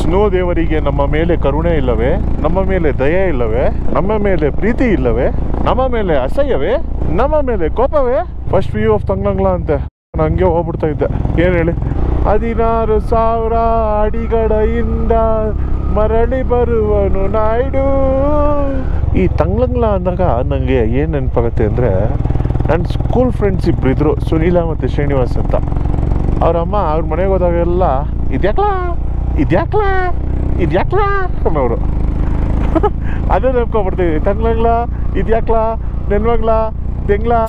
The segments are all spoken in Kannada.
ಸ್ನೋ ದೇವರಿಗೆ ನಮ್ಮ ಮೇಲೆ ಕರುಣೆ ಇಲ್ಲವೇ ನಮ್ಮ ಮೇಲೆ ದಯೆ ಇಲ್ಲವೇ ನಮ್ಮ ಮೇಲೆ ಪ್ರೀತಿ ಇಲ್ಲವೇ ನಮ್ಮ ಮೇಲೆ ಅಸಹ್ಯವೇ ನಮ್ಮ ಮೇಲೆ ಕೋಪವೇ ಫಸ್ಟ್ ವ್ಯೂ ಆಫ್ ತಂಗ್ಲಂಗ್ಲಾ ಅಂತೆ ನಾನು ಹಂಗೆ ಹೋಗ್ಬಿಡ್ತಾ ಇದ್ದೆ ಏನು ಹೇಳಿ ಹದಿನಾರು ಸಾವಿರ ಅಡಿಗಡೆಯಿಂದ ಮರಳಿ ಬರುವನು ನಾಯ್ಡು ಈ ತಂಗ್ಲಂಗ್ಲಾ ಅಂದಾಗ ನನಗೆ ಏನು ನೆನಪಾಗುತ್ತೆ ಅಂದರೆ ನನ್ನ ಸ್ಕೂಲ್ ಫ್ರೆಂಡ್ಸ್ ಇಬ್ರು ಇದ್ರು ಸುನೀಲ ಮತ್ತು ಶ್ರೀನಿವಾಸ್ ಅಂತ ಅವ್ರ ಅಮ್ಮ ಅವ್ರ ಮನೆಗೆ ಹೋದಾಗೆಲ್ಲ ಇದ್ಯಾಕ್ಲಾ ಇದ್ಯಾಕ್ಲಾ ಇದ್ಯಾಕ್ಲಾ ಅನ್ನೋರು ಅದೇ ನೆನ್ಕೊಬಿಡ್ತೀವಿ ತಂಗ್ಲಂಗ್ಲಾ ಇದ್ಯಾಕ್ಲಾ ನೆನ್ವಾಗ್ಲಾ ತೆಂಗ್ಲಾ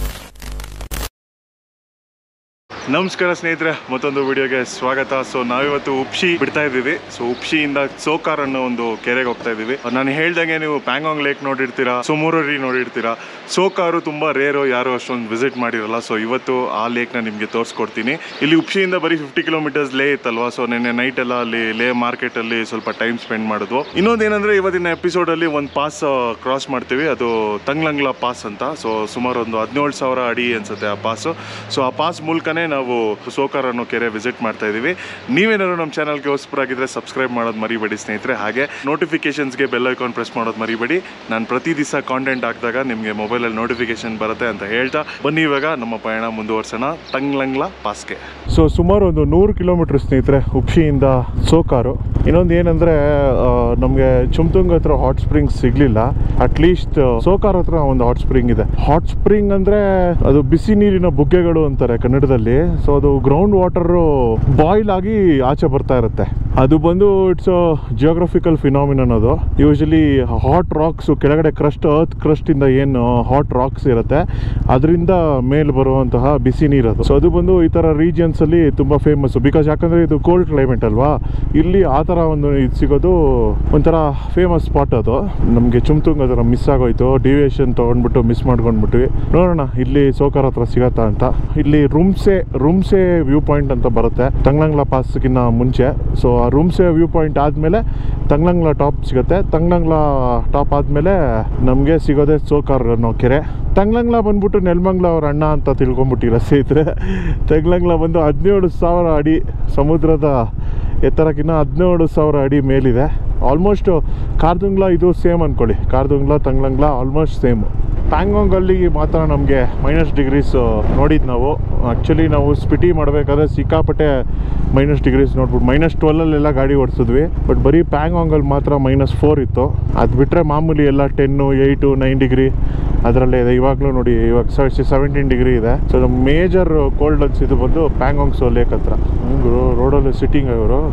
ನಮಸ್ಕಾರ ಸ್ನೇಹಿತರೆ ಮತ್ತೊಂದು ವಿಡಿಯೋಗೆ ಸ್ವಾಗತ ಸೊ ನಾವಿವತ್ತು ಉಪ್ಶಿ ಬಿಡ್ತಾ ಇದ್ದೀವಿ ಸೊ ಉಪ್ಶಿಯಿಂದ ಸೋಕಾರ್ ಅನ್ನೋ ಒಂದು ಕೆರೆಗೆ ಹೋಗ್ತಾ ಇದ್ದೀವಿ ನಾನು ಹೇಳ್ದಂಗೆ ನೀವು ಪ್ಯಾಂಗಾಂಗ್ ಲೇಕ್ ನೋಡಿರ್ತೀರಾ ಸುಮೂರರಿ ನೋಡಿರ್ತೀರಾ ಸೋಕಾರು ತುಂಬಾ ರೇರು ಯಾರು ಅಷ್ಟೊಂದು ವಿಸಿಟ್ ಮಾಡಿರಲ್ಲ ಸೊ ಇವತ್ತು ಆ ಲೇಕ್ನ ನಿಮಗೆ ತೋರಿಸ್ಕೊಡ್ತೀನಿ ಇಲ್ಲಿ ಉಪ್ಶಿಯಿಂದ ಬರೀ ಫಿಫ್ಟಿ ಕಿಲೋಮೀಟರ್ಸ್ ಲೇ ಇತ್ತಲ್ವಾ ಸೊ ನಿನ್ನೆ ನೈಟ್ ಎಲ್ಲ ಅಲ್ಲಿ ಲೇ ಮಾರ್ಕೆಟ್ ಅಲ್ಲಿ ಸ್ವಲ್ಪ ಟೈಮ್ ಸ್ಪೆಂಡ್ ಮಾಡಿದ್ವು ಇನ್ನೊಂದೇನಂದ್ರೆ ಇವತ್ತಿನ ಎಪಿಸೋಡ್ ಅಲ್ಲಿ ಒಂದು ಪಾಸ್ ಕ್ರಾಸ್ ಮಾಡ್ತೀವಿ ಅದು ತಂಗ್ಲಂಗ್ಲಾ ಪಾಸ್ ಅಂತ ಸೊ ಸುಮಾರು ಒಂದು ಹದಿನೇಳು ಸಾವಿರ ಅಡಿ ಅನ್ಸುತ್ತೆ ಆ ಪಾಸ್ ಸೊ ಆ ಪಾಸ್ ಮೂಲಕನೇ ನಾವು ಸೋಕಾರ್ ಅನ್ನೋ ಕೆರೆ ವಿಸಿಟ್ ಮಾಡ್ತಾ ಇದೀವಿ ನೀವೇನಾದ್ರು ನಮ್ಮ ಚಾನಲ್ಗೆ ಹೊಸಬರಾಗಿದ್ರೆ ಸಬ್ಸ್ಕ್ರೈಬ್ ಮಾಡೋದು ಮರಿಬೇಡಿ ಸ್ನೇಹಿತರೆ ಹಾಗೆ ನೋಟಿಫಿಕೇಶನ್ಸ್ಗೆ ಬೆಲ್ ಐಕಾನ್ ಪ್ರೆಸ್ ಮಾಡೋದು ಮರಿಬೇಡಿ ನಾನು ಪ್ರತಿ ದಿವಸ ಕಾಂಟೆಂಟ್ ಹಾಕಿದಾಗ ನಿಮಗೆ ಮೊಬೈಲಲ್ಲಿ ನೋಟಿಫಿಕೇಶನ್ ಬರುತ್ತೆ ಅಂತ ಹೇಳ್ತಾ ಬನ್ನಿ ಇವಾಗ ನಮ್ಮ ಪಯಣ ಮುಂದುವರ್ಸೋಣ ತಂಗ್ಲಂಗ್ಲಾ ಪಾಸ್ಗೆ ಸೊ ಸುಮಾರು ಒಂದು ನೂರು ಕಿಲೋಮೀಟರ್ ಸ್ನೇಹಿತರೆ ಉಪ್ಶಿಯಿಂದ ಸೋಕಾರು ಇನ್ನೊಂದು ಏನಂದ್ರೆ ನಮಗೆ ಚುಮ್ತುಂಗ್ ಹತ್ರ ಹಾಟ್ ಸ್ಪ್ರಿಂಗ್ ಸಿಗ್ಲಿಲ್ಲ ಅಟ್ಲೀಸ್ಟ್ ಸೋಕಾರ್ ಹತ್ರ ಒಂದು ಹಾಟ್ ಸ್ಪ್ರಿಂಗ್ ಇದೆ ಹಾಟ್ ಸ್ಪ್ರಿಂಗ್ ಅಂದ್ರೆ ಅದು ಬಿಸಿ ನೀರಿನ ಬುಗ್ಗೆಗಳು ಅಂತಾರೆ ಕನ್ನಡದಲ್ಲಿ ಸೊ ಅದು ಗ್ರೌಂಡ್ ವಾಟರ್ ಬಾಯ್ಲ್ ಆಗಿ ಆಚೆ ಬರ್ತಾ ಇರುತ್ತೆ ಅದು ಬಂದು ಇಟ್ಸ್ ಜಿಯೋಗ್ರಫಿಕಲ್ ಫಿನಾಮಿನನ್ ಅದು ಯೂಶಲಿ ಹಾಟ್ ರಾಕ್ಸ್ ಕೆಳಗಡೆ ಕ್ರಸ್ಟ್ ಅರ್ತ್ ಕ್ರಸ್ಟ್ ಇಂದ ಏನು ಹಾಟ್ ರಾಕ್ಸ್ ಇರುತ್ತೆ ಅದರಿಂದ ಮೇಲ್ ಬರುವಂತಹ ಬಿಸಿ ನೀರು ಅದು ಸೊ ಅದು ಬಂದು ಈ ತರ ರೀಜಿಯನ್ಸ್ ಅಲ್ಲಿ ತುಂಬಾ ಫೇಮಸ್ ಬಿಕಾಸ್ ಯಾಕಂದ್ರೆ ಇದು ಕೋಲ್ಡ್ ಕ್ಲೈಮೇಟ್ ಅಲ್ವಾ ಇಲ್ಲಿ ಆ ತರ ಒಂದು ಇದು ಸಿಗೋದು ಒಂಥರ ಫೇಮಸ್ ಸ್ಪಾಟ್ ಅದು ನಮಗೆ ಚುಮ್ತುಂಗ್ ಅದರ ಮಿಸ್ ಆಗೋಯ್ತು ಡಿವಿಯೇಷನ್ ತಗೊಂಡ್ಬಿಟ್ಟು ಮಿಸ್ ಮಾಡ್ಕೊಂಡ್ಬಿಟ್ವಿ ನೋಡೋಣ ಇಲ್ಲಿ ಸೋಕಾರ್ ಹತ್ರ ಸಿಗತ್ತಾ ಅಂತ ಇಲ್ಲಿ ರೂಮ್ಸೆ ರೂಮ್ಸೆ ವ್ಯೂ ಪಾಯಿಂಟ್ ಅಂತ ಬರುತ್ತೆ ತಂಗ್ಲಂಗ್ಲಾ ಪಾಸ್ಗಿನ್ನ ಮುಂಚೆ ಸೊ ಆ ರೂಮ್ಸೆ ವ್ಯೂ ಪಾಯಿಂಟ್ ಆದಮೇಲೆ ತಂಗ್ಲಂಗ್ಲಾ ಟಾಪ್ ಸಿಗುತ್ತೆ ತಂಗ್ಲಂಗ್ಲಾ ಟಾಪ್ ಆದಮೇಲೆ ನಮಗೆ ಸಿಗೋದೇ ಸೋಕಾರ್ ಅನ್ನೋ ಕೆರೆ ತಂಗ್ಲಂಗ್ಲಾ ಬಂದ್ಬಿಟ್ಟು ನೆಲ್ಮಂಗ್ಲ ಅವ್ರ ಅಣ್ಣ ಅಂತ ತಿಳ್ಕೊಂಬಿಟ್ಟಿರ ಸ್ನೇಹಿತರೆ ತಂಗ್ಲಂಗ್ಲಾ ಬಂದು ಹದಿನೇಳು ಸಾವಿರ ಅಡಿ ಸಮುದ್ರದ ಎತ್ತರಕ್ಕಿಂತ ಹದಿನೇಳು ಸಾವಿರ ಅಡಿ ಮೇಲಿದೆ ಆಲ್ಮೋಸ್ಟ್ ಕಾರ್ದುಂಗ್ಲಾ ಇದು ಸೇಮ್ ಅಂದ್ಕೊಳ್ಳಿ ಕಾರ್ದುಂಗ್ಲಾ ತಂಗ್ಲಂಗ್ಲಾ ಆಲ್ಮೋಸ್ಟ್ ಸೇಮ್ ಪ್ಯಾಂಗಾಂಗ್ ಅಲ್ಲಿ ಮಾತ್ರ ನಮಗೆ ಮೈನಸ್ ಡಿಗ್ರೀಸ್ ನೋಡಿದ್ದು ನಾವು ಆ್ಯಕ್ಚುಲಿ ನಾವು ಸ್ಪಿಟಿ ಮಾಡಬೇಕಾದ್ರೆ ಸಿಕ್ಕಾಪಟ್ಟೆ ಮೈನಸ್ ಡಿಗ್ರೀಸ್ ನೋಡ್ಬಿಟ್ಟು ಮೈನಸ್ ಟ್ವೆಲ್ಲಲ್ಲೆಲ್ಲ ಗಾಡಿ ಓಡಿಸಿದ್ವಿ ಬಟ್ ಬರೀ ಪ್ಯಾಂಗಾಂಗಲ್ಲಿ ಮಾತ್ರ ಮೈನಸ್ ಫೋರ್ ಇತ್ತು ಅದು ಬಿಟ್ಟರೆ ಮಾಮೂಲಿ ಎಲ್ಲ ಟೆನ್ನು ಏಯ್ಟು ನೈನ್ ಡಿಗ್ರಿ ಅದರಲ್ಲೇ ಇದೆ ಇವಾಗಲೂ ನೋಡಿ ಇವಾಗ ಸೆವೆಂಟೀನ್ ಡಿಗ್ರಿ ಇದೆ ಸೊ ನಮ್ಮ ಮೇಜರ್ ಕೋಲ್ಡ್ ಅನ್ಸಿದ್ದು ಬಂದು ಪ್ಯಾಂಗಾಂಗ್ಸ್ ಲೇಕ್ ಹತ್ರ ಹಂಗರು ರೋಡಲ್ಲಿ ಸಿಟ್ಟಿಂಗ್ ಅವರು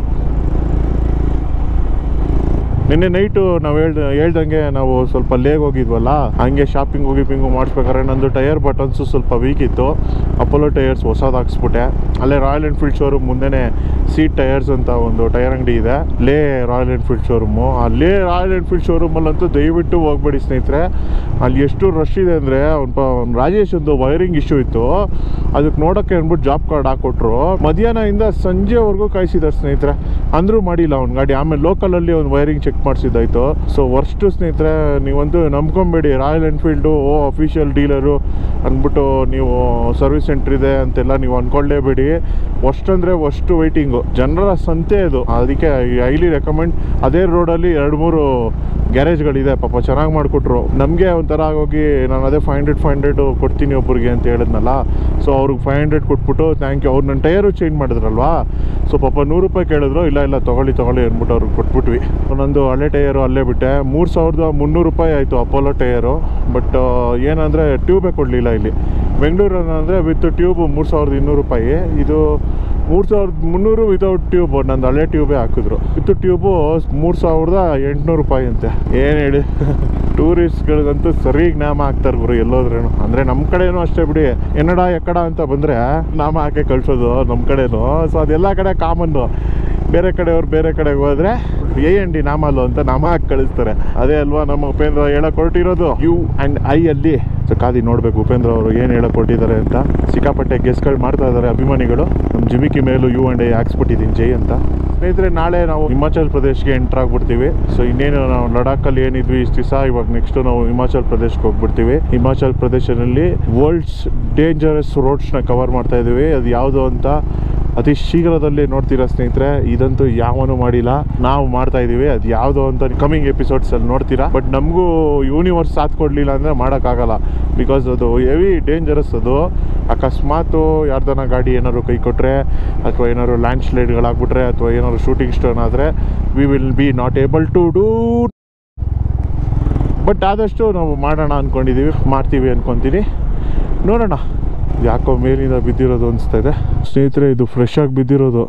ನಿನ್ನೆ ನೈಟು ನಾವು ಹೇಳ್ದ ಹೇಳ್ದಂಗೆ ನಾವು ಸ್ವಲ್ಪ ಲೇಗ್ ಹೋಗಿದ್ವಲ್ಲ ಹಂಗೆ ಶಾಪಿಂಗ್ ಹೋಗಿ ಪಿಂಗು ಮಾಡಿಸ್ಬೇಕಾದ್ರೆ ನಂದು ಟೈರ್ ಬಟನ್ಸು ಸ್ವಲ್ಪ ವೀಕ್ ಇತ್ತು ಅಪೋಲೋ ಟೈರ್ಸ್ ಹೊಸದು ಹಾಕ್ಸ್ಬಿಟ್ಟೆ ಅಲ್ಲೇ ರಾಯಲ್ ಎನ್ಫೀಲ್ಡ್ ಶೋರೂಮ್ ಮುಂದೆನೇ ಸೀಟ್ ಟೈರ್ಸ್ ಅಂತ ಒಂದು ಟೈರ್ ಅಂಗಡಿ ಇದೆ ಲೇ ರಾಯಲ್ ಎನ್ಫೀಲ್ಡ್ ಶೋರೂಮು ಅಲ್ಲೇ ರಾಯಲ್ ಎನ್ಫೀಲ್ಡ್ ಶೋರೂಮಲ್ಲಂತೂ ದಯವಿಟ್ಟು ಹೋಗ್ಬೇಡಿ ಸ್ನೇಹಿತರೆ ಅಲ್ಲಿ ಎಷ್ಟು ರಶ್ ಇದೆ ಅಂದರೆ ಅವ್ನು ರಾಜೇಶ್ ಒಂದು ವೈರಿಂಗ್ ಇಶ್ಯೂ ಇತ್ತು ಅದಕ್ಕೆ ನೋಡೋಕ್ಕೆ ಅಂದ್ಬಿಟ್ಟು ಜಾಬ್ ಕಾರ್ಡ್ ಹಾಕೊಟ್ರು ಮಧ್ಯಾಹ್ನದಿಂದ ಸಂಜೆವರೆಗೂ ಕಾಯಿಸಿದ್ದಾರೆ ಸ್ನೇಹಿತರೆ ಅಂದರೂ ಮಾಡಿಲ್ಲ ಅವ್ನ ಗಾಡಿ ಆಮೇಲೆ ಲೋಕಲಲ್ಲಿ ಒಂದು ವೈರಿಂಗ್ ಚೆಕ್ ಮಾಡಿಸಿದ್ದಾಯ್ತು ಸೊ ವರ್ಸ್ಟ್ ಸ್ನೇಹಿತರೆ ನೀವಂತೂ ನಂಬ್ಕೊಂಬೇಡಿ ರಾಯಲ್ ಎನ್ಫೀಲ್ಡು ಓ ಅಫಿಷಿಯಲ್ ಡೀಲರು ಅಂದ್ಬಿಟ್ಟು ನೀವು ಸರ್ವಿಸ್ ಸೆಂಟ್ರ್ ಇದೆ ಅಂತೆಲ್ಲ ನೀವು ಅಂದ್ಕೊಳ್ಳೇಬೇಡಿ ವರ್ಸ್ಟ್ ಅಂದರೆ ವರ್ಸ್ಟ್ ವೆಯ್ಟಿಂಗು ಜನರ ಸಂತೆ ಅದು ಅದಕ್ಕೆ ಹೈಲಿ ರೆಕಮೆಂಡ್ ಅದೇ ರೋಡಲ್ಲಿ ಎರಡು ಮೂರು ಗ್ಯಾರೇಜ್ಗಳಿದೆ ಪಾಪ ಚೆನ್ನಾಗಿ ಮಾಡಿಕೊಟ್ರು ನಮಗೆ ಒಂಥರ ಆಗೋಗಿ ನಾನು ಅದೇ ಫೈವ್ ಹಂಡ್ರೆಡ್ ಫೈವ್ ಹಂಡ್ರೆಡ್ ಕೊಡ್ತೀನಿ ಒಬ್ಬರಿಗೆ ಅಂತ ಹೇಳಿದ್ನಲ್ಲ ಸೊ ಅವ್ರಿಗೆ ಫೈವ್ ಹಂಡ್ರೆಡ್ ಕೊಟ್ಬಿಟ್ಟು ಥ್ಯಾಂಕ್ ಯು ಅವ್ರು ನನ್ನ ಟೈರು ಚೇಂಜ್ ಮಾಡಿದ್ರಲ್ವಾ ಸೊ ಪಾಪ ನೂರು ರೂಪಾಯಿ ಕೇಳಿದ್ರು ಇಲ್ಲ ಇಲ್ಲ ತೊಗೊಳ್ಳಿ ತೊಗೊಳ್ಳಿ ಅಂದ್ಬಿಟ್ಟು ಅವ್ರಿಗೆ ಕೊಟ್ಬಿಟ್ವಿ ನಂದು ಹಳೆ ಟೈರು ಅಲ್ಲೇ ಬಿಟ್ಟೆ ಮೂರು ಸಾವಿರದ ಮುನ್ನೂರು ರೂಪಾಯಿ ಆಯಿತು ಅಪೋಲೋ ಟೈರು ಬಟ್ ಏನಂದರೆ ಟ್ಯೂಬೇ ಕೊಡಲಿಲ್ಲ ಇಲ್ಲಿ ಬೆಂಗಳೂರು ಅಂದರೆ ವಿತ್ ಟ್ಯೂಬ್ ಮೂರು ಸಾವಿರದ ಇನ್ನೂರು ರೂಪಾಯಿ ಇದು ಮೂರು ಸಾವಿರದ ಮುನ್ನೂರು ವಿತೌಟ್ ಟ್ಯೂಬ್ ನಂದು ಹಳೆ ಟ್ಯೂಬೇ ಹಾಕಿದ್ರು ವಿತ್ ಟ್ಯೂಬು ಮೂರು ಸಾವಿರದ ಎಂಟುನೂರು ರೂಪಾಯಿ ಅಂತೆ ಏನು ಹೇಳಿ ಟೂರಿಸ್ಟ್ಗಳಿಗಂತೂ ಸರಿ ನಾಮ ಹಾಕ್ತಾರೆ ಗುರು ಎಲ್ಲೋದ್ರೇನು ಅಂದರೆ ನಮ್ಮ ಕಡೆನೂ ಅಷ್ಟೇ ಬಿಡಿ ಎನ್ನಡ ಎಕ್ಕಡ ಅಂತ ಬಂದರೆ ನಾಮ ಹಾಕಿ ಕಳ್ಸೋದು ನಮ್ಮ ಕಡೆನೂ ಸೊ ಅದೆಲ್ಲ ಕಡೆ ಕಾಮನ್ನು ಬೇರೆ ಕಡೆಯವ್ರು ಬೇರೆ ಕಡೆಗೆ ಹೋದ್ರೆ ಎ ಎನ್ ಡಿ ನಾಮಲ್ಲು ಅಂತ ನಾಮ ಹಾಕಿ ಕಳಿಸ್ತಾರೆ ಅದೇ ಅಲ್ವಾ ನಮ್ಮ ಉಪೇಂದ್ರ ಹೇಳಕ್ ಹೊರಟಿರೋದು ಯು ಆ್ಯಂಡ್ ಐ ಅಲ್ಲಿ ಸೊ ಕಾದಿ ನೋಡ್ಬೇಕು ಉಪೇಂದ್ರ ಅವರು ಏನು ಹೇಳಕ್ ಹೊರಟಿದ್ದಾರೆ ಅಂತ ಸಿಕ್ಕಾಪಟ್ಟೆ ಗೆಸ್ಗಳು ಮಾಡ್ತಾ ಇದ್ದಾರೆ ಅಭಿಮಾನಿಗಳು ನಮ್ಮ ಜಿಮಿಕಿ ಮೇಲೂ ಯು ಆ್ಯಂಡ್ ಐ ಹಾಕ್ಸ್ಬಿಟ್ಟಿದ್ದೀನಿ ಜೈ ಅಂತ ಸ್ನೇಹಿತರೆ ನಾಳೆ ನಾವು ಹಿಮಾಚಲ್ ಪ್ರದೇಶ್ಗೆ ಎಂಟರ್ ಆಗ್ಬಿಡ್ತೀವಿ ಸೊ ಇನ್ನೇನು ನಾವು ಲಡಾಖಲ್ಲಿ ಏನಿದ್ವಿ ಇಷ್ಟು ದಿವಸ ಇವಾಗ ನೆಕ್ಸ್ಟ್ ನಾವು ಹಿಮಾಚಲ್ ಪ್ರದೇಶ್ಗೆ ಹೋಗ್ಬಿಡ್ತೀವಿ ಹಿಮಾಚಲ್ ಪ್ರದೇಶದಲ್ಲಿ ವರ್ಲ್ಡ್ಸ್ ಡೇಂಜರಸ್ ರೋಡ್ಸ್ನ ಕವರ್ ಮಾಡ್ತಾ ಇದೀವಿ ಅದು ಯಾವುದು ಅಂತ ಅತಿ ಶೀಘ್ರದಲ್ಲಿ ನೋಡ್ತೀರಾ ಸ್ನೇಹಿತರೆ ಇದಂತೂ ಯಾವನು ಮಾಡಿಲ್ಲ ನಾವು ಮಾಡ್ತಾ ಇದೀವಿ ಅದು ಯಾವುದೋ ಅಂತ ಕಮಿಂಗ್ ಎಪಿಸೋಡ್ಸ್ ಅಲ್ಲಿ ನೋಡ್ತೀರಾ ಬಟ್ ನಮಗೂ ಯೂನಿವರ್ಸ್ ಸಾಥ್ ಕೊಡಲಿಲ್ಲ ಅಂದರೆ ಮಾಡೋಕ್ಕಾಗಲ್ಲ ಬಿಕಾಸ್ ಅದು ಹೆವಿ ಡೇಂಜರಸ್ ಅದು ಅಕಸ್ಮಾತು ಯಾರ್ದನ ಗಾಡಿ ಏನಾದ್ರು ಕೈ ಕೊಟ್ಟರೆ ಅಥವಾ ಏನಾದ್ರು ಲ್ಯಾಂಡ್ ಸ್ಲೈಡ್ಗಳಾಗ್ಬಿಟ್ರೆ ಅಥವಾ ಏನಾದ್ರು ಶೂಟಿಂಗ್ ಸ್ಟೋನ್ ಆದರೆ we will be not able to do but ಆದಷ್ಟು ನಾವು ಮಾಡೋಣ ಅಂದ್ಕೊಂಡಿದ್ದೀವಿ ಮಾಡ್ತೀವಿ ಅಂದ್ಕೊತೀನಿ ನೋಡೋಣ ಯಾಕೋ ಮೇಲಿಂದ ಬಿದ್ದಿರೋದು ಅನಿಸ್ತಾ ಇದೆ ಸ್ನೇಹಿತರೆ ಇದು ಫ್ರೆಶ್ ಆಗಿ ಬಿದ್ದಿರೋದು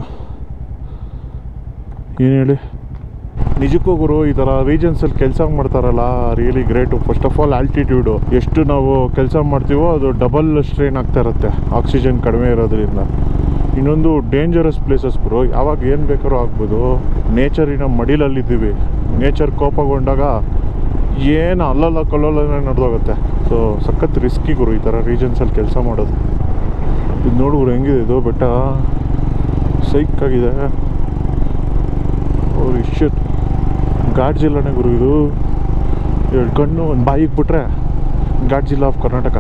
ಏನು ಹೇಳಿ ನಿಜಕ್ಕೂ ಗುರು ಈ ಥರ ರೀಜನ್ಸಲ್ಲಿ ಕೆಲಸ ಮಾಡ್ತಾರಲ್ಲ really great first of all altitude ಎಷ್ಟು ನಾವು ಕೆಲಸ ಮಾಡ್ತೀವೋ ಅದು ಡಬಲ್ ಸ್ಟ್ರೈನ್ ಆಗ್ತಾ ಇರುತ್ತೆ ಆಕ್ಸಿಜನ್ ಕಡಿಮೆ ಇರೋದ್ರಿಂದ ಇನ್ನೊಂದು ಡೇಂಜರಸ್ ಪ್ಲೇಸಸ್ ಗುರು ಯಾವಾಗ ಏನು ಬೇಕಾದ್ರೂ ಆಗ್ಬೋದು ನೇಚರಿನ ಮಡಿಲಲ್ಲಿದ್ದೀವಿ ನೇಚರ್ ಕೋಪಗೊಂಡಾಗ ಏನು ಅಲ್ಲಲ್ಲ ಕಲ್ಲಲ್ಲ ನಡೆದೋಗುತ್ತೆ ಸೊ ಸಖತ್ ರಿಸ್ಕಿ ಗುರು ಈ ಥರ ರೀಜನ್ಸಲ್ಲಿ ಕೆಲಸ ಮಾಡೋದು ಇದು ನೋಡುಗುರು ಹೆಂಗಿದೆ ಇದು ಬೆಟ್ಟ ಸೈಕ್ ಆಗಿದೆ ಅವ್ರು ಇಶ್ಯತ್ ಘಾಟ್ ಜಿಲ್ಲಾನೇ ಗುರು ಇದು ಎರಡು ಕಣ್ಣು ಒಂದು ಬಾಯಿಗೆ ಬಿಟ್ರೆ ಘಾಟ್ ಜಿಲ್ಲಾ ಆಫ್ ಕರ್ನಾಟಕ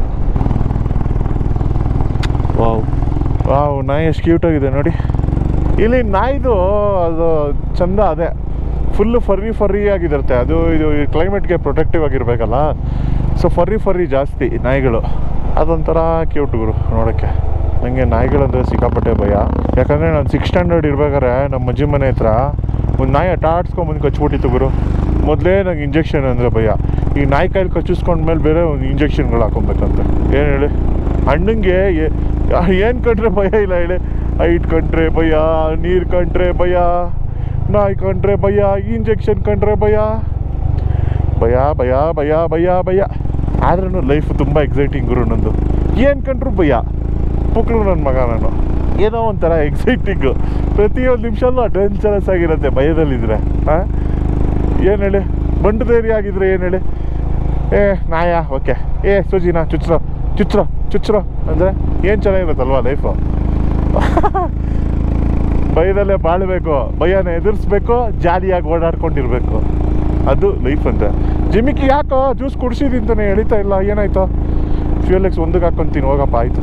ವಾವ್ ವಾವ್ ನಾಯಿ ಎಷ್ಟು ಕ್ಯೂಟಾಗಿದೆ ನೋಡಿ ಇಲ್ಲಿ ನಾಯಿದು ಅದು ಚಂದ ಅದೇ ಫುಲ್ಲು ಫರ್ರಿ ಫರ್ರಿ ಆಗಿರುತ್ತೆ ಅದು ಇದು ಕ್ಲೈಮೇಟ್ಗೆ ಪ್ರೊಟೆಕ್ಟಿವ್ ಆಗಿರಬೇಕಲ್ಲ ಸೊ ಫರ್ರಿ ಫರ್ರಿ ಜಾಸ್ತಿ ನಾಯಿಗಳು ಅದೊಂಥರ ಕ್ಯೂಟ್ ಗುರು ನೋಡೋಕ್ಕೆ ನನಗೆ ನಾಯಿಗಳಂದರೆ ಸಿಕ್ಕಾಪಟ್ಟೆ ಭಯ ಯಾಕಂದರೆ ನಾನು ಸಿಕ್ಸ್ ಸ್ಟ್ಯಾಂಡರ್ಡ್ ಇರ್ಬೇಕಾದ್ರೆ ನಮ್ಮ ಅಜ್ಜಿ ಮನೆ ಹತ್ರ ಒಂದು ನಾಯಿ ಅಟಾಡ್ಸ್ಕೊಂಬಂದು ಕಚ್ಬಿಟ್ಟಿತ್ತು ಗುರು ಮೊದಲೇ ನಂಗೆ ಇಂಜೆಕ್ಷನ್ ಅಂದರೆ ಭಯ ಈ ನಾಯಿ ಕೈಲಿ ಕಚ್ಚಿಸ್ಕೊಂಡ್ಮೇಲೆ ಬೇರೆ ಒಂದು ಇಂಜೆಕ್ಷನ್ಗಳು ಹಾಕೊಬೇಕಂತೆ ಏನು ಹೇಳಿ ಅಣ್ಣಂಗೆ ಏನು ಕಂಡ್ರೆ ಭಯ ಇಲ್ಲ ಹೇಳಿ ಐಟ್ ಕಂಡ್ರೆ ಭಯ ನೀರು ಕಂಡ್ರೆ ಭಯ ನಾಯಿ ಕಂಡ್ರೆ ಭಯ ಇಂಜೆಕ್ಷನ್ ಕಂಡ್ರೆ ಭಯ ಭಯ ಭಯ ಭಯ ಭಯ ಭಯ ಆದ್ರೂ ಲೈಫ್ ತುಂಬ ಎಕ್ಸೈಟಿಂಗ್ ಗುರು ನಂದು ಏನು ಕಂಡ್ರು ಭಯ ಪುಕ್ಳು ನನ್ನ ಮಗ ನಾನು ಏನೋ ಒಂಥರ ಎಕ್ಸೈಟಿಂಗು ಪ್ರತಿಯೊಂದು ನಿಮಿಷಲ್ಲೂ ಅಡ್ವೆಂಚರಸ್ ಆಗಿರುತ್ತೆ ಭಯದಲ್ಲಿದ್ದರೆ ಹಾಂ ಏನು ಹೇಳಿ ಬಂಡು ಧೈರ್ಯ ಆಗಿದ್ರೆ ಏನು ಹೇಳಿ ಏ ನಾಯ ಓಕೆ ಏ ಸುಜಿನ ಚುಚ್ರೋ ಚುಚ್ರೋ ಚುಚ್ರೋ ಅಂದರೆ ಏನು ಚೆನ್ನಾಗಿರುತ್ತಲ್ವಾ ಲೈಫು ಭಯದಲ್ಲೇ ಬಾಳಬೇಕು ಭಯನ ಎದುರಿಸ್ಬೇಕು ಜಾಲಿಯಾಗಿ ಓಡಾಡ್ಕೊಂಡಿರ್ಬೇಕು ಅದು ಲೈಫ್ ಅಂದರೆ ಜಿಮಿಕಿ ಯಾಕೋ ಜ್ಯೂಸ್ ಕುಡಿಸಿದಿಂತಾನೆ ಎಳಿತಾ ಇಲ್ಲ ಏನಾಯ್ತು ಫ್ಯೂಲ್ ಎಕ್ಸ್ ಒಂದಕ್ಕೆ ಹಾಕ್ಕೊಂತೀನಿ ಹೋಗಪ್ಪ ಆಯ್ತು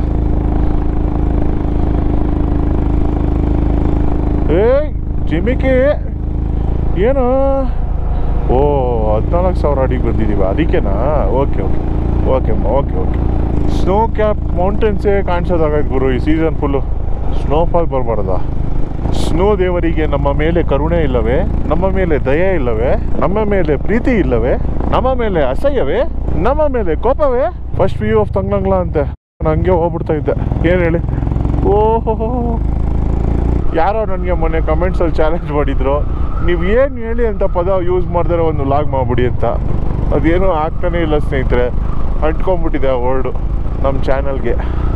ಏಯ್ ಜಿಮಿಕಿ ಏನು ಓ ಹದಿನಾಲ್ಕು ಸಾವಿರ ಅಡಿಗೆ ಬಂದಿದ್ದೀವಿ ಅದಕ್ಕೆನಾ ಓಕೆ ಓಕೆ ಓಕೆ ಅಮ್ಮ ಓಕೆ ಓಕೆ ಸ್ನೋ ಕ್ಯಾಪ್ ಮೌಂಟೇನ್ಸೇ ಕಾಣಿಸೋದಾಗೈತೆ ಗುರು ಈ ಸೀಸನ್ ಫುಲ್ಲು ಸ್ನೋಫಾಲ್ ಬರಬಾರ್ದಾ ಸ್ನೋ ದೇವರಿಗೆ ನಮ್ಮ ಮೇಲೆ ಕರುಣೆ ಇಲ್ಲವೇ ನಮ್ಮ ಮೇಲೆ ದಯೆ ಇಲ್ಲವೇ ನಮ್ಮ ಮೇಲೆ ಪ್ರೀತಿ ಇಲ್ಲವೇ ನಮ್ಮ ಮೇಲೆ ಅಸಹ್ಯವೇ ನಮ್ಮ ಮೇಲೆ ಕೋಪವೇ ಫಸ್ಟ್ ವ್ಯೂ ಆಫ್ ತಂಗ್ಲಂಗ್ಲ ಅಂತೆ ನಾನು ಹಂಗೆ ಹೋಗ್ಬಿಡ್ತಾ ಇದ್ದೆ ಏನು ಹೇಳಿ ಓಹೋ ಯಾರೋ ನನಗೆ ಮೊನ್ನೆ ಕಮೆಂಟ್ಸಲ್ಲಿ ಚಾಲೆಂಜ್ ಮಾಡಿದ್ರು ನೀವು ಏನು ಹೇಳಿ ಅಂತ ಪದ ಯೂಸ್ ಮಾಡಿದ್ರೆ ಒಂದು ಲಾಗ್ ಮಾಡಿಬಿಡಿ ಅಂತ ಅದೇನೂ ಆಗ್ತಾನೇ ಇಲ್ಲ ಸ್ನೇಹಿತರೆ ಅಂಟ್ಕೊಂಡ್ಬಿಟ್ಟಿದೆ ಆ ವರ್ಡು ನಮ್ಮ ಚಾನಲ್ಗೆ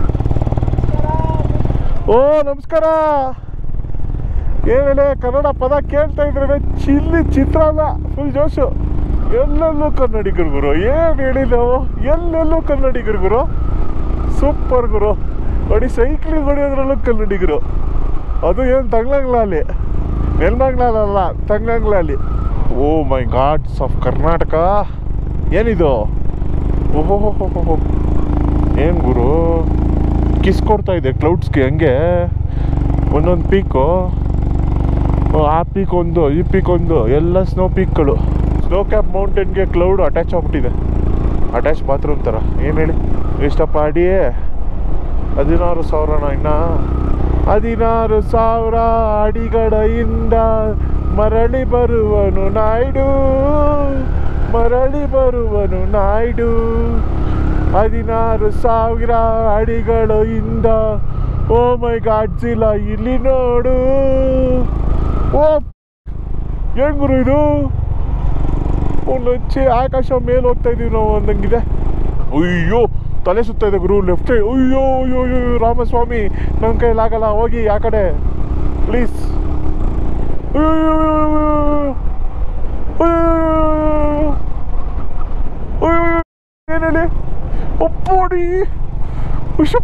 ಓ ನಮಸ್ಕಾರ ಏನೇಳೆ ಕನ್ನಡ ಪದ ಕೇಳ್ತಾ ಇದ್ರೆ ಚಿಲ್ಲಿ ಚಿತ್ರಾನ್ನ ಫುಲ್ ಜೋಶು ಎಲ್ಲೆಲ್ಲೂ ಕನ್ನಡಿಗರು ಗುರು ಏನು ಹೇಳಿ ನಾವು ಎಲ್ಲೆಲ್ಲೂ ಕನ್ನಡಿಗರು ಗುರು ಸೂಪರ್ ಗುರು ನೋಡಿ ಸೈಕ್ಲಿಂಗ್ ಹೊಡಿಯೋದ್ರಲ್ಲೂ ಕನ್ನಡಿಗರು ಅದು ಏನು ತಂಗ್ಲಂಗ್ಲಲ್ಲಿ ನೆಲ್ಮಂಗ್ಲಲ್ಲ ತಂಗ್ಲಂಗ್ಲಲ್ಲಿ oh my gods of Karnataka ಏನಿದು ಓಹೋ ಏನು ಗುರು ಕಿಸ್ ಕೊಡ್ತಾ ಇದೆ ಕ್ಲೌಡ್ಸ್ಗೆ ಹಂಗೆ ಒಂದೊಂದು ಪೀಕು ಆ ಪೀಕ್ ಒಂದು ಈ ಪೀಕ್ ಒಂದು ಎಲ್ಲ ಸ್ನೋ ಪೀಕ್ಗಳು ಸ್ನೋ ಕ್ಯಾಪ್ ಮೌಂಟೇನ್ಗೆ ಕ್ಲೌಡ್ ಅಟ್ಯಾಚ್ ಆಗ್ಬಿಟ್ಟಿದೆ ಅಟ್ಯಾಚ್ ಬಾತ್ರೂಮ್ ಥರ ಏನು ಹೇಳಿ ಎಷ್ಟಪ್ಪ ಅಡಿ ಹದಿನಾರು ಸಾವಿರನ ಇನ್ನ ಹದಿನಾರು ಸಾವಿರ ಅಡಿಗಡೆಯಿಂದ ಮರಳಿ ಬರುವನು ನಾಯ್ಡು ಮರಳಿ ಬರುವನು ನಾಯ್ಡು ಹದಿನಾರು ಸಾವಿರ ಅಡಿಗಳು ಇಂದ ಓ ಮೈ ಗಾಡ್ಜಿಲ್ಲ ಇಲ್ಲಿ ನೋಡು ಓ ಏನ್ ಗುರು ಇದು ಒಂದು ಹಚ್ಚಿ ಆಕಾಶ ಮೇಲೆ ಹೋಗ್ತಾ ಇದೀವಿ ನಾವು ಅಂದಂಗಿದೆ ಅಯ್ಯೋ ತಲೆ ಸುತ್ತ ಇದೆ ಗುರು ಲೆಫ್ಟ್ ಸೈಡ್ ಅಯ್ಯೋ ಅಯ್ಯೋ ಅಯ್ಯೋ ರಾಮಸ್ವಾಮಿ ನನ್ನ ಕೈಲಾಗಲ್ಲ ಹೋಗಿ ಆ ಕಡೆ ಪ್ಲೀಸ್ ಏನು ಹೇಳಿ ಒಪ್ಪೋಡಿ ಹುಷಪ್ಪ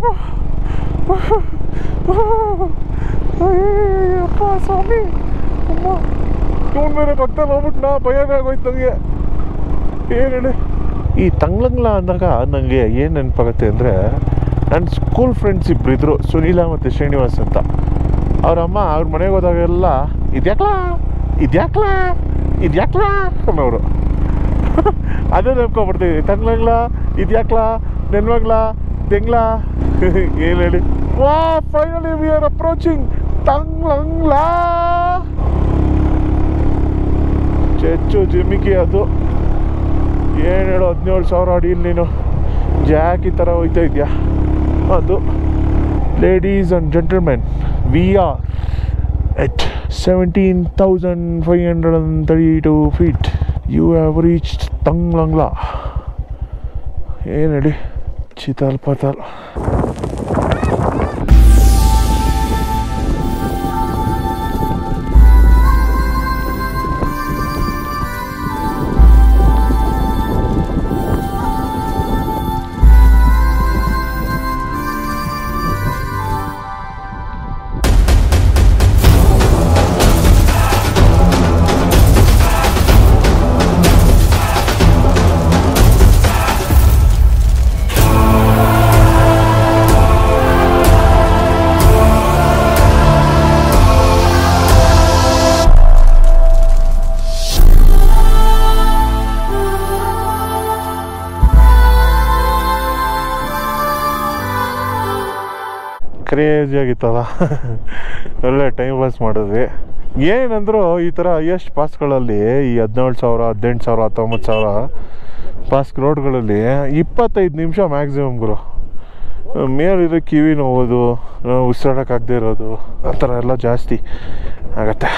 ಅಪ್ಪ ಸ್ವಾಮಿ ಅಮ್ಮ ಇವನ್ ಮೇಲೆ ರಕ್ತ ಹೋಗ್ಬಿಟ್ನಾ ಭಯನೇ ಆಗೋಯ್ತು ನನಗೆ ಏನು ಹೇಳಿ ಈ ತಂಗ್ಲಂಗ್ಲ ಅಂದಾಗ ನನಗೆ ಏನು ನೆನಪಾಗುತ್ತೆ ಅಂದರೆ ನನ್ನ ಸ್ಕೂಲ್ ಫ್ರೆಂಡ್ಸ್ ಇಬ್ಬರು ಇದ್ದರು ಸುನೀಲ ಮತ್ತು ಶ್ರೀನಿವಾಸ್ ಅಂತ ಅವ್ರ ಅಮ್ಮ ಅವ್ರ ಮನೆಗೆ ಹೋದಾಗೆಲ್ಲ ಇದ್ಯಾಕ್ಲಾ ಇದ್ಯಾಕ್ಲಾ ಇದ್ಯಾಕ್ಲಾ ಅನ್ನೋರು ಅದೇ ನೆನ್ಕೊಂಡ್ಬಿಡ್ತೀವಿ ತಂಗ್ಲಂಗ್ಲ ಇದ್ಯಾಕ್ಲಾ ನೆನ್ವಾಗ್ಲ ತೆಂಗ್ಲಾ ಏನು ಹೇಳಿ wow finally we are approaching Tanglangla ಚೆಚ್ಚು ಜಿಮಿಕಿ ಅದು ಏನು ಹೇಳು ಹದಿನೇಳು ಸಾವಿರ ಅಡಿಯಲ್ಲಿ ನೀನು ಜಾಕಿ ಥರ ಹೋಯ್ತಾ ಇದೆಯಾ ಅದು ladies and gentlemen we are at seventeen thousand five hundred and thirty two feet you have reach Tanglangla ಏನು ಹೇಳಿ ಚಿತಾಲ್ ಪತಾಲ್ ಕ್ರೇಜಿ ಆಗಿತ್ತಲ್ಲ ಒಳ್ಳೆ ಟೈಮ್ ಪಾಸ್ ಮಾಡಿದ್ವಿ ಏನಂದ್ರು ಈ ಥರ ಹೈಯೆಸ್ಟ್ ಪಾಸ್ಗಳಲ್ಲಿ ಈ ಹದಿನೇಳು ಸಾವಿರ ಹದಿನೆಂಟು ಸಾವಿರ ಹತ್ತೊಂಬತ್ತು ಸಾವಿರ ಪಾಸ್ ರೋಡ್ಗಳಲ್ಲಿ ಇಪ್ಪತ್ತೈದು ನಿಮಿಷ ಮ್ಯಾಕ್ಸಿಮಮ್ ಗುರು ಮೇಲಿರೋ ಕಿವಿ ನೋವುದು ಉಸಿರಾಡೋಕ್ಕಾಗದೇ ಇರೋದು ಆ ಥರ ಎಲ್ಲ ಜಾಸ್ತಿ ಆಗತ್ತೆ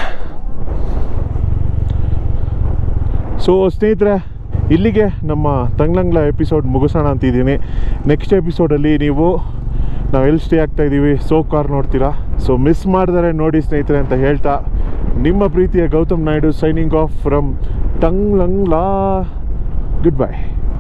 ಸೊ ಸ್ನೇಹಿತರೆ ಇಲ್ಲಿಗೆ ನಮ್ಮ ತಂಗ್ಲಂಗ್ಲ ಎಪಿಸೋಡ್ ಮುಗಿಸೋಣ ಅಂತಿದ್ದೀನಿ ನೆಕ್ಸ್ಟ್ ಎಪಿಸೋಡಲ್ಲಿ ನೀವು ನಾವು ಎಲ್ಲಿ ಸ್ಟೇ ಆಗ್ತಾ ಇದ್ದೀವಿ ಸೋ ಕಾರ್ ನೋಡ್ತೀರಾ ಸೊ ಮಿಸ್ ಮಾಡಿದರೆ ನೋಡಿ ಸ್ನೇಹಿತರೆ ಅಂತ ಹೇಳ್ತಾ ನಿಮ್ಮ ಪ್ರೀತಿಯ Gautam Naidu signing off from Tanglangla good bye